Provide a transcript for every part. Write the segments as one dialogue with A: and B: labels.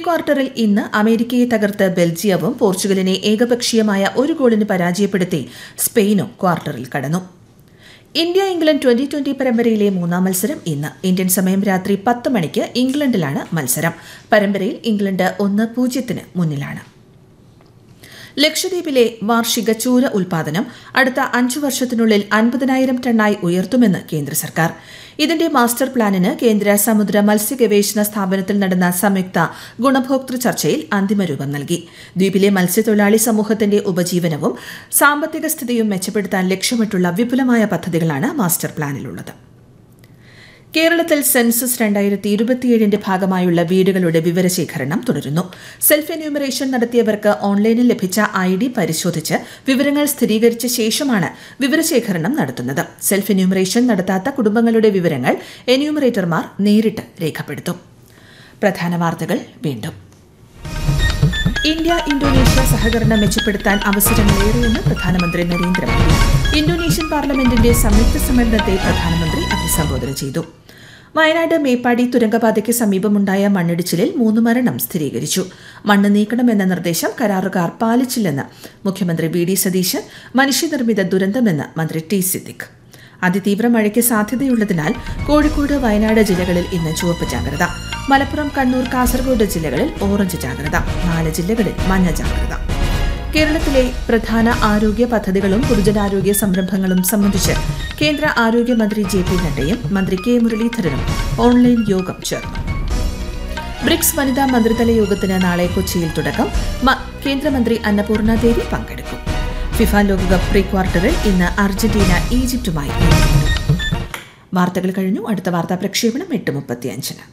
A: ക്വാർട്ടറിൽ ഇന്ന് അമേരിക്കയെ തകർത്ത് ബെൽജിയവും പോർച്ചുഗലിനെ ഏകപക്ഷീയമായ ഒരു ഗോളിന് പരാജയപ്പെടുത്തി സ്പെയിനും ക്വാർട്ടറിൽ കടന്നു ഇന്ത്യ ഇംഗ്ലണ്ട് ട്വന്റി ട്വന്റി പരമ്പരയിലെ മൂന്നാം മത്സരം ഇന്ന് ഇന്ത്യൻ സമയം രാത്രി പത്ത് മണിക്ക് ഇംഗ്ലണ്ടിലാണ് മത്സരം പരമ്പരയിൽ ഇംഗ്ലണ്ട് ഒന്ന് പൂജ്യത്തിന് മുന്നിലാണ് ലക്ഷദ്വീപിലെ വാർഷിക ചൂര ഉൽപാദനം അടുത്ത അഞ്ചു വർഷത്തിനുള്ളിൽ അൻപതിനായിരം ടണ്ണായി ഉയർത്തുമെന്ന് കേന്ദ്ര സർക്കാർ ഇതിന്റെ മാസ്റ്റർ പ്ലാനിന് കേന്ദ്ര സമുദ്ര മത്സ്യ ഗവേഷണ സ്ഥാപനത്തിൽ നടന്ന സംയുക്ത ഗുണഭോക്തൃ ചർച്ചയിൽ അന്തിമരൂപം നൽകി ദ്വീപിലെ മത്സ്യത്തൊഴിലാളി സമൂഹത്തിന്റെ ഉപജീവനവും സാമ്പത്തിക സ്ഥിതിയും മെച്ചപ്പെടുത്താൻ ലക്ഷ്യമിട്ടുള്ള വിപുലമായ പദ്ധതികളാണ് മാസ്റ്റർ പ്ലാനിലുള്ളത് കേരളത്തിൽ സെൻസസ് രണ്ടായിരത്തി ഇരുപത്തിയേഴിന്റെ ഭാഗമായുള്ള വീടുകളുടെ വിവരശേഖരണം തുടരുന്നു സെൽഫ് എന്യൂമറേഷൻ നടത്തിയവർക്ക് ഓൺലൈനിൽ ലഭിച്ച ഐ ഡി പരിശോധിച്ച് വിവരങ്ങൾ സ്ഥിരീകരിച്ച ശേഷമാണ് വിവരശേഖരണം നടത്തുന്നത് സെൽഫ് എന്യൂമറേഷൻ നടത്താത്ത കുടുംബങ്ങളുടെ വിവരങ്ങൾ എന്യൂമറേറ്റർമാർ നേരിട്ട് രേഖപ്പെടുത്തും പ്രധാന വാർത്തകൾ വീണ്ടും ഇന്ത്യ ഇന്തോനേഷ്യ സഹകരണം മെച്ചപ്പെടുത്താൻ അവസരങ്ങളേറെയെന്ന് പ്രധാനമന്ത്രി നരേന്ദ്രമോദി ഇന്തോനേഷ്യൻ പാർലമെന്റിന്റെ സംയുക്ത സമ്മേളനത്തെ പ്രധാനമന്ത്രി അഭിസംബോധന ചെയ്തു വയനാട് മേപ്പാടി തുരങ്കപാതയ്ക്ക് സമീപമുണ്ടായ മണ്ണിടിച്ചിലിൽ മൂന്ന് മരണം സ്ഥിരീകരിച്ചു മണ്ണ് നീക്കണമെന്ന നിർദ്ദേശം കരാറുകാർ പാലിച്ചില്ലെന്ന് മുഖ്യമന്ത്രി വി ഡി സതീശൻ മനുഷ്യനിർമ്മിത ദുരന്തമെന്ന് മന്ത്രി ടി സിദ്ദിഖ് അതിതീവ്ര മഴയ്ക്ക് സാധ്യതയുള്ളതിനാൽ കോഴിക്കോട് വയനാട് ജില്ലകളിൽ ഇന്ന് ചുവപ്പ് ജാഗ്രത മലപ്പുറം കണ്ണൂർ കാസർഗോഡ് ജില്ലകളിൽ ഓറഞ്ച് ജാഗ്രത നാല് ജില്ലകളിൽ മഞ്ഞ ജാഗ്രത കേരളത്തിലെ പ്രധാന ആരോഗ്യ പദ്ധതികളും പൊതുജനാരോഗ്യ സംരംഭങ്ങളും സംബന്ധിച്ച് കേന്ദ്ര ആരോഗ്യമന്ത്രി ജെ പി നഡ്ഡയും മന്ത്രി കെ മുരളീധരനും ഓൺലൈൻ യോഗം ചേർന്നു ബ്രിക്സ് വനിതാ മന്ത്രിതല യോഗത്തിന് നാളെ കൊച്ചിയിൽ തുടക്കം മ- കേന്ദ്രമന്ത്രി അന്നപൂർണ ദേവി പങ്കെടുക്കും ഫിഫ ലോകകപ്പ് പ്രീ ക്വാർട്ടറിൽ ഇന്ന് അർജന്റീന ഈജിപ്തുമായി ഏറ്റുമുട്ടും വാർത്തകൾ കഴിഞ്ഞു അടുത്ത വാർത്താ പ്രക്ഷേപണം എട്ട് മുപ്പത്തിയഞ്ചിന്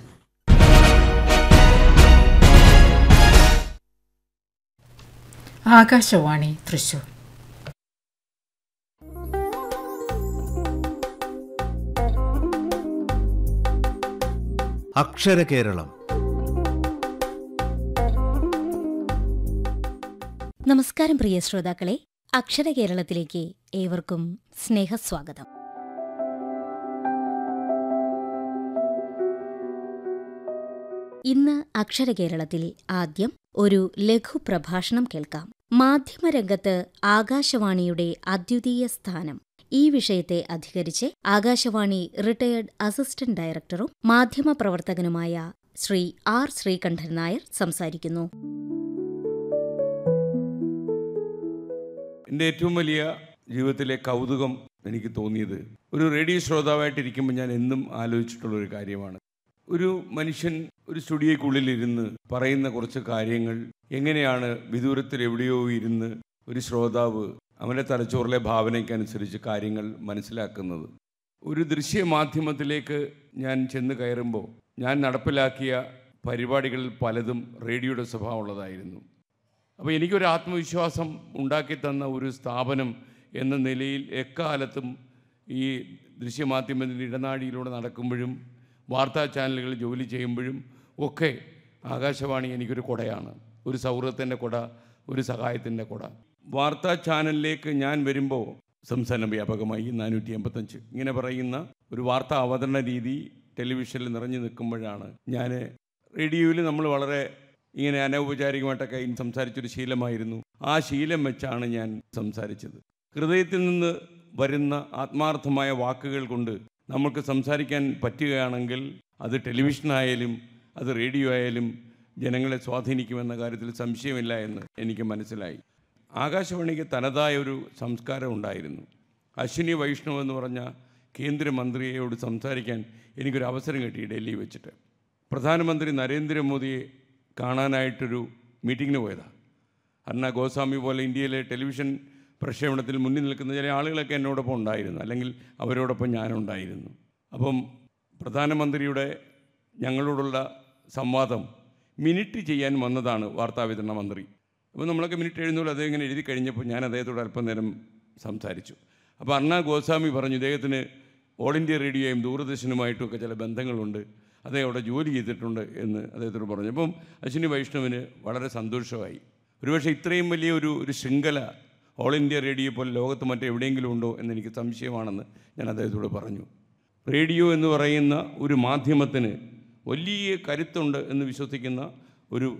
B: ആകാശവാണി തൃശൂർ
C: അക്ഷര കേരളം
D: നമസ്കാരം പ്രിയ ശ്രോതാക്കളെ അക്ഷര കേരളത്തിലേക്ക് ഏവർക്കും സ്നേഹസ്വാഗതം ഇന്ന് അക്ഷര കേരളത്തിൽ ആദ്യം ഒരു ലഘു പ്രഭാഷണം കേൾക്കാം മാധ്യമരംഗത്ത് ആകാശവാണിയുടെ അദ്വിതീയ സ്ഥാനം ഈ വിഷയത്തെ അധികരിച്ച് ആകാശവാണി റിട്ടയർഡ് അസിസ്റ്റന്റ് ഡയറക്ടറും മാധ്യമപ്രവർത്തകനുമായ ശ്രീ ആർ ശ്രീകണ്ഠൻ നായർ സംസാരിക്കുന്നു
E: എൻ്റെ ഏറ്റവും വലിയ ജീവിതത്തിലെ കൗതുകം എനിക്ക് തോന്നിയത് ഒരു റേഡിയോ ശ്രോതാവായിട്ടിരിക്കുമ്പോൾ ഞാൻ എന്നും ആലോചിച്ചിട്ടുള്ള ഒരു കാര്യമാണ് ഒരു മനുഷ്യൻ ഒരു സ്റ്റുഡിയോയ്ക്കുള്ളിലിരുന്ന് പറയുന്ന കുറച്ച് കാര്യങ്ങൾ എങ്ങനെയാണ് വിദൂരത്തിൽ എവിടെയോ ഇരുന്ന് ഒരു ശ്രോതാവ് അവൻ്റെ തലച്ചോറിലെ ഭാവനയ്ക്കനുസരിച്ച് കാര്യങ്ങൾ മനസ്സിലാക്കുന്നത് ഒരു ദൃശ്യമാധ്യമത്തിലേക്ക് ഞാൻ ചെന്ന് കയറുമ്പോൾ ഞാൻ നടപ്പിലാക്കിയ പരിപാടികളിൽ പലതും റേഡിയോയുടെ സ്വഭാവമുള്ളതായിരുന്നു അപ്പോൾ എനിക്കൊരു ആത്മവിശ്വാസം ഉണ്ടാക്കി തന്ന ഒരു സ്ഥാപനം എന്ന നിലയിൽ എക്കാലത്തും ഈ ദൃശ്യമാധ്യമത്തിൻ്റെ ഇടനാഴിയിലൂടെ നടക്കുമ്പോഴും വാർത്താ ചാനലുകളിൽ ജോലി ചെയ്യുമ്പോഴും ഒക്കെ ആകാശവാണി എനിക്കൊരു കുടയാണ് ഒരു സൗഹൃദത്തിൻ്റെ കുട ഒരു സഹായത്തിൻ്റെ കുട വാർത്താ ചാനലിലേക്ക് ഞാൻ വരുമ്പോൾ സംസ്ഥാന വ്യാപകമായി നാനൂറ്റി എൺപത്തഞ്ച് ഇങ്ങനെ പറയുന്ന ഒരു വാർത്താ അവതരണ രീതി ടെലിവിഷനിൽ നിറഞ്ഞു നിൽക്കുമ്പോഴാണ് ഞാൻ റേഡിയോയിൽ നമ്മൾ വളരെ ഇങ്ങനെ അനൗപചാരികമായിട്ടൊക്കെ സംസാരിച്ചൊരു ശീലമായിരുന്നു ആ ശീലം വെച്ചാണ് ഞാൻ സംസാരിച്ചത് ഹൃദയത്തിൽ നിന്ന് വരുന്ന ആത്മാർത്ഥമായ വാക്കുകൾ കൊണ്ട് നമുക്ക് സംസാരിക്കാൻ പറ്റുകയാണെങ്കിൽ അത് ടെലിവിഷനായാലും അത് റേഡിയോ ആയാലും ജനങ്ങളെ സ്വാധീനിക്കുമെന്ന കാര്യത്തിൽ സംശയമില്ല എന്ന് എനിക്ക് മനസ്സിലായി ആകാശവാണിക്ക് തനതായ ഒരു സംസ്കാരം ഉണ്ടായിരുന്നു അശ്വിനി വൈഷ്ണവ് എന്ന് പറഞ്ഞ കേന്ദ്രമന്ത്രിയോട് സംസാരിക്കാൻ എനിക്കൊരു അവസരം കിട്ടി ഡൽഹി വെച്ചിട്ട് പ്രധാനമന്ത്രി നരേന്ദ്രമോദിയെ കാണാനായിട്ടൊരു മീറ്റിങ്ങിന് പോയതാണ് അർണ ഗോസ്വാമി പോലെ ഇന്ത്യയിലെ ടെലിവിഷൻ പ്രക്ഷേപണത്തിൽ മുന്നിൽ നിൽക്കുന്ന ചില ആളുകളൊക്കെ എന്നോടൊപ്പം ഉണ്ടായിരുന്നു അല്ലെങ്കിൽ അവരോടൊപ്പം ഞാനുണ്ടായിരുന്നു അപ്പം പ്രധാനമന്ത്രിയുടെ ഞങ്ങളോടുള്ള സംവാദം മിനിറ്റ് ചെയ്യാൻ വന്നതാണ് വാർത്താവിതരണ മന്ത്രി അപ്പോൾ നമ്മളൊക്കെ മിനിറ്റ് എഴുന്നൂറ് അദ്ദേഹം ഇങ്ങനെ എഴുതി കഴിഞ്ഞപ്പോൾ ഞാൻ അദ്ദേഹത്തോട് അല്പം നേരം സംസാരിച്ചു അപ്പോൾ അർണ ഗോസ്വാമി പറഞ്ഞു ഇദ്ദേഹത്തിന് ഓൾ ഇന്ത്യ റേഡിയോയും ദൂരദർശനുമായിട്ടും ഒക്കെ ചില ബന്ധങ്ങളുണ്ട് അദ്ദേഹം അവിടെ ജോലി ചെയ്തിട്ടുണ്ട് എന്ന് അദ്ദേഹത്തോട് പറഞ്ഞു അപ്പം അശ്വിനി വൈഷ്ണവിന് വളരെ സന്തോഷമായി ഒരുപക്ഷെ ഇത്രയും വലിയ ഒരു ഒരു ശൃംഖല ഓൾ ഇന്ത്യ റേഡിയോ പോലെ ലോകത്ത് മറ്റെവിടെയെങ്കിലും ഉണ്ടോ എന്ന് എനിക്ക് സംശയമാണെന്ന് ഞാൻ അദ്ദേഹത്തോട് പറഞ്ഞു റേഡിയോ എന്ന് പറയുന്ന ഒരു മാധ്യമത്തിന് വലിയ കരുത്തുണ്ട് എന്ന് വിശ്വസിക്കുന്ന ഒരു